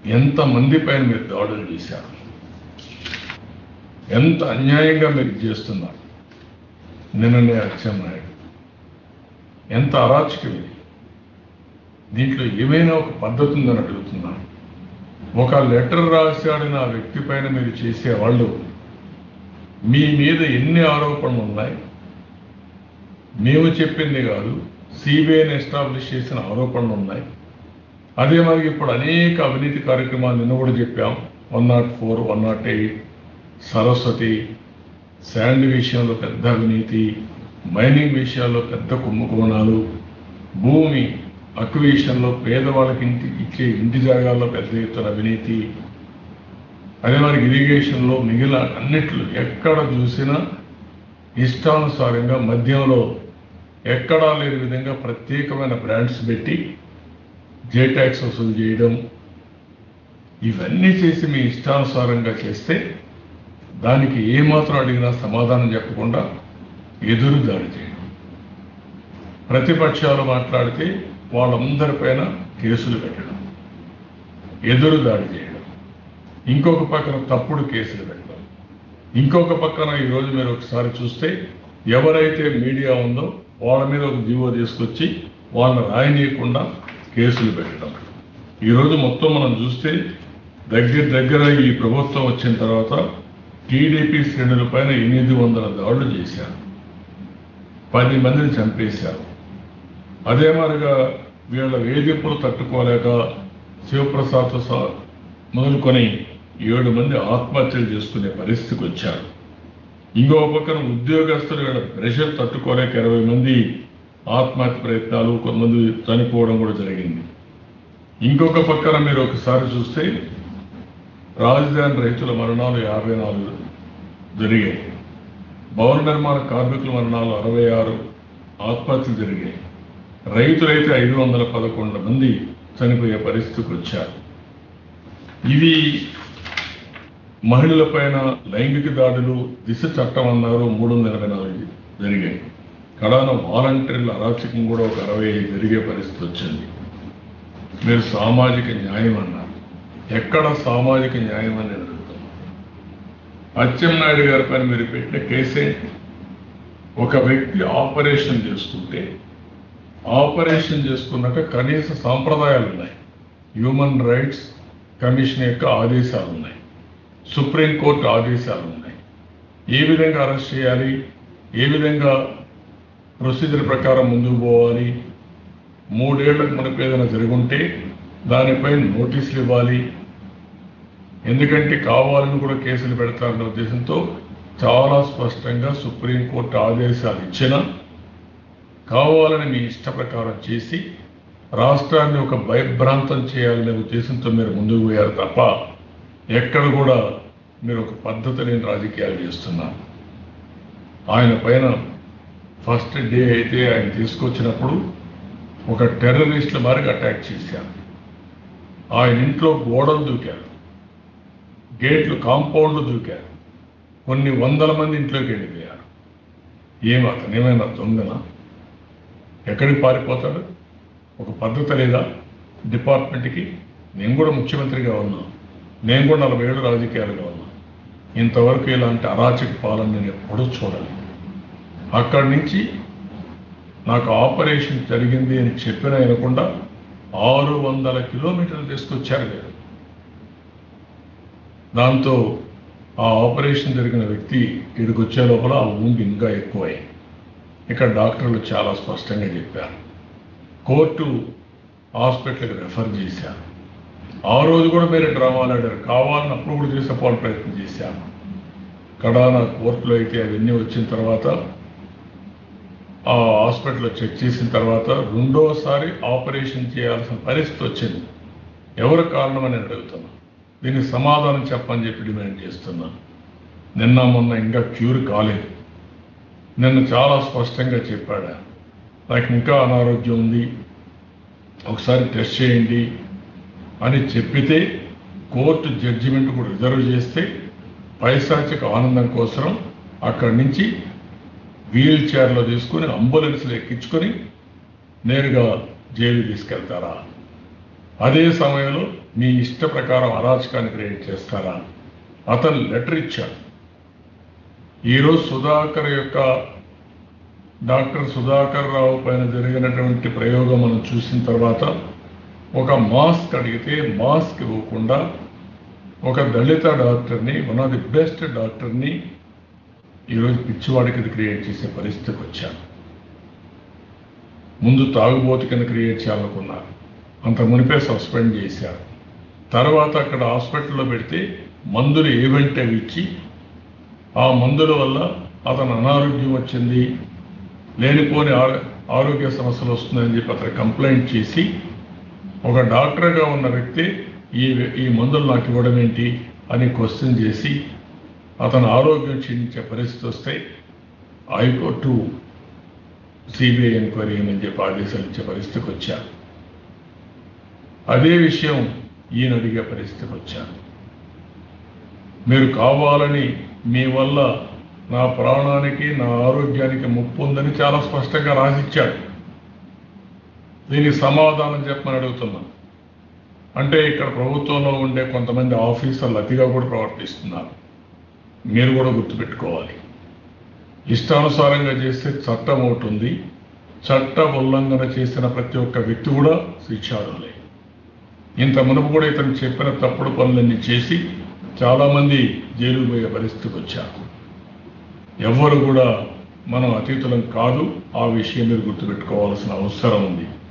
ఎంతమంది పైన మీరు దాడులు చేశారు ఎంత అన్యాయంగా మీరు చేస్తున్నారు నిన్ననే అచ్చెన్నాయుడు ఎంత అరాచకం ఇది దీంట్లో ఏమైనా ఒక పద్ధతి ఉందని అడుగుతున్నాను ఒక లెటర్ రాశాడిన ఆ వ్యక్తి పైన మీరు చేసే వాళ్ళు మీ మీద ఎన్ని ఆరోపణలు ఉన్నాయి మేము చెప్పింది కాదు సిబిఐని ఎస్టాబ్లిష్ చేసిన ఆరోపణలు ఉన్నాయి అదే మరి ఇప్పుడు అనేక అవినీతి కార్యక్రమాలు నిన్న కూడా చెప్పాం one nought four one nought eight Saraswati sand విషయంలో పెద్ద అవినీతి మైనింగ్ విషయాల్లో పెద్ద కుంభకోణాలు భూమి అక్విజిషన్లో పేదవాళ్ళకి ఇంటి ఇచ్చే ఇంటి జాగాల్లో పెద్ద ఎత్తున అవినీతి అదే మరి ఇరిగేషన్లో మిగిలిన అన్నిట్లు ఎక్కడ చూసినా ఇష్టానుసారంగా మద్యంలో ఎక్కడా లేని విధంగా ప్రత్యేకమైన బ్రాండ్స్ పెట్టి జే ట్యాక్స్ వసూలు చేయడం ఇవన్నీ చేసి మీ ఇష్టానుసారంగా చేస్తే దానికి ఏమాత్రం అడిగినా సమాధానం చెప్పకుండా ఎదురు దాడి చేయడం ప్రతిపక్షాలు మాట్లాడితే వాళ్ళందరిపైన కేసులు పెట్టడం ఎదురు దాడి చేయడం ఇంకొక పక్కన తప్పుడు కేసులు పెట్టడం ఇంకొక పక్కన ఈరోజు మీరు ఒకసారి చూస్తే ఎవరైతే మీడియా ఉందో వాళ్ళ మీద ఒక జీవో తీసుకొచ్చి వాళ్ళని రాయనీయకుండా కేసులు పెట్టడం ఈరోజు మొత్తం మనం చూస్తే దగ్గర దగ్గర ఈ ప్రభుత్వం వచ్చిన తర్వాత టీడీపీ శ్రేణుల పైన ఎనిమిది వందల దాడులు చేశారు పది మందిని చంపేశారు అదే మరిగా వీళ్ళ వేధింపులు తట్టుకోలేక శివప్రసాద్ సహా మొదలుకొని ఏడు మంది ఆత్మహత్యలు చేసుకునే పరిస్థితికి వచ్చారు ఇంకో పక్కన ఉద్యోగస్తులు వీళ్ళ ప్రెషర్ తట్టుకోలేక ఇరవై మంది ఆత్మహత్య ప్రయత్నాలు కొంతమంది చనిపోవడం కూడా జరిగింది ఇంకొక పక్కన మీరు ఒకసారి చూస్తే రాజధాని రైతుల మరణాలు యాభై నాలుగు జరిగాయి భవన నిర్మాణ కార్మికుల మరణాలు అరవై ఆరు ఆత్మహత్యలు జరిగాయి రైతులైతే ఐదు వందల పదకొండు మంది చనిపోయే పరిస్థితికి వచ్చారు ఇవి మహిళల పైన లైంగిక దాడులు దిశ చట్టం అన్నారు మూడు వందల ఎనభై నాలుగు జరిగాయి కడాన వాలంటీర్ల అరాచకం కూడా ఒక అరవై ఐదు జరిగే పరిస్థితి వచ్చింది మీరు సామాజిక న్యాయం అన్నారు ఎక్కడ సామాజిక న్యాయం అని నేను అడుగుతున్నాను అచ్చెన్నాయుడు గారి పైన మీరు పెట్టిన కేసే ఒక వ్యక్తి ఆపరేషన్ చేసుకుంటే ఆపరేషన్ చేసుకున్నాక కనీస సాంప్రదాయాలు ఉన్నాయి హ్యూమన్ రైట్స్ కమిషన్ యొక్క ఆదేశాలు ఉన్నాయి సుప్రీంకోర్టు ఆదేశాలు ఉన్నాయి ఏ విధంగా అరెస్ట్ చేయాలి ఏ విధంగా ప్రొసీజర్ ప్రకారం ముందుకు పోవాలి మూడేళ్లకు మనకు ఏదైనా జరుగుంటే దానిపై నోటీసులు ఇవ్వాలి ఎందుకంటే కావాలని కూడా కేసులు పెడతారన్న ఉద్దేశంతో చాలా స్పష్టంగా సుప్రీంకోర్టు ఆదేశాలు ఇచ్చినా కావాలని మీ ఇష్ట ప్రకారం చేసి రాష్ట్రాన్ని ఒక భయభ్రాంతం చేయాలనే ఉద్దేశంతో మీరు ముందుకు పోయారు తప్ప ఎక్కడ కూడా మీరు ఒక పద్ధతి లేని రాజకీయాలు చేస్తున్నారు ఆయన పైన ఫస్ట్ డే అయితే ఆయన తీసుకొచ్చినప్పుడు ఒక టెర్రరిస్టుల మారికి అటాక్ చేశారు ఆయన ఇంట్లో గోడలు దూకారు గేట్లు కాంపౌండ్లు దూకారు కొన్ని వందల మంది ఇంట్లోకి వెళ్ళిపోయారు ఏం అతను ఏమైనా దొంగనా ఎక్కడికి పారిపోతాడు ఒక పద్ధతి లేదా డిపార్ట్మెంట్కి నేను కూడా ముఖ్యమంత్రిగా ఉన్నా నేను కూడా నలభై ఏళ్ళు రాజకీయాలుగా ఉన్నా ఇంతవరకు ఇలాంటి అరాచక పాలన నేను ఎప్పుడూ చూడాలి అక్కడి నుంచి నాకు ఆపరేషన్ జరిగింది అని చెప్పిన వినకుండా ఆరు వందల కిలోమీటర్లు తీసుకొచ్చారు మీరు దాంతో ఆ ఆపరేషన్ జరిగిన వ్యక్తి ఇక్కడికి వచ్చే లోపల ఆ ఊంగి ఇంకా ఎక్కువై ఇక్కడ డాక్టర్లు చాలా స్పష్టంగా చెప్పారు కోర్టు హాస్పిటల్కి రెఫర్ చేశారు ఆ రోజు కూడా మీరు డ్రామాలు ఆడారు కావాలని అప్పుడు కూడా చేసేపోవడం ప్రయత్నం చేశారు కడాన కోర్టులో అయితే అవన్నీ వచ్చిన తర్వాత ఆ హాస్పిటల్లో చెక్ చేసిన తర్వాత రెండోసారి ఆపరేషన్ చేయాల్సిన పరిస్థితి వచ్చింది ఎవరు కారణమని నేను అడుగుతున్నా దీనికి సమాధానం చెప్పని చెప్పి డిమాండ్ చేస్తున్నా నిన్న మొన్న ఇంకా క్యూర్ కాలేదు నిన్న చాలా స్పష్టంగా చెప్పాడు నాకు ఇంకా అనారోగ్యం ఉంది ఒకసారి టెస్ట్ చేయండి అని చెప్పితే కోర్టు జడ్జిమెంట్ కూడా రిజర్వ్ చేస్తే పైశాచిక ఆనందం కోసం అక్కడి నుంచి వీల్ చైర్లో తీసుకుని అంబులెన్స్లో ఎక్కించుకొని నేరుగా జైలు తీసుకెళ్తారా అదే సమయంలో మీ ఇష్ట ప్రకారం అరాచకాన్ని క్రియేట్ చేస్తారా అతను లెటర్ ఇచ్చాడు ఈరోజు సుధాకర్ యొక్క డాక్టర్ సుధాకర్ రావు పైన జరిగినటువంటి ప్రయోగం మనం చూసిన తర్వాత ఒక మాస్క్ అడిగితే మాస్క్ ఇవ్వకుండా ఒక దళిత డాక్టర్ని వన్ ఆఫ్ ది బెస్ట్ డాక్టర్ని ఈరోజు పిచ్చివాడికి ఇది క్రియేట్ చేసే పరిస్థితికి వచ్చాను ముందు తాగుబోతు కింద క్రియేట్ చేయాలనుకున్నారు అంత మునిపే సస్పెండ్ చేశారు తర్వాత అక్కడ హాస్పిటల్లో పెడితే మందులు ఏవంటే అవి ఇచ్చి ఆ మందుల వల్ల అతను అనారోగ్యం వచ్చింది లేనిపోని ఆరో- ఆరోగ్య సమస్యలు వస్తున్నాయని చెప్పి అతను కంప్లైంట్ చేసి ఒక డాక్టర్గా ఉన్న వ్యక్తి ఈ ఈ మందులు నాకు ఇవ్వడం ఏంటి అని క్వశ్చన్ చేసి అతను ఆరోగ్యం క్షీణించే పరిస్థితి వస్తే హైకోర్టు సిబిఐ ఎంక్వైరీ అని చెప్పి ఆదేశాలు ఇచ్చే పరిస్థితికి వచ్చారు అదే విషయం ఈయన అడిగే పరిస్థితికి వచ్చారు మీరు కావాలని మీ వల్ల నా ప్రాణానికి నా ఆరోగ్యానికి ముప్పు ఉందని చాలా స్పష్టంగా రాసిచ్చాడు దీనికి సమాధానం చెప్పమని అడుగుతున్నా అంటే ఇక్కడ ప్రభుత్వంలో ఉండే కొంతమంది ఆఫీసర్లు అతిగా కూడా ప్రవర్తిస్తున్నారు మీరు కూడా గుర్తుపెట్టుకోవాలి ఇష్టానుసారంగా చేస్తే చట్టం ఒకటి ఉంది చట్ట ఉల్లంఘన చేసిన ప్రతి ఒక్క వ్యక్తి కూడా శిక్షార్హులే ఇంత మునుపు కూడా ఇతను చెప్పిన తప్పుడు పనులన్నీ చేసి చాలామంది జైలు పోయే పరిస్థితికి వచ్చారు ఎవ్వరు కూడా మనం అతీతులం కాదు ఆ విషయం మీరు గుర్తుపెట్టుకోవాల్సిన అవసరం ఉంది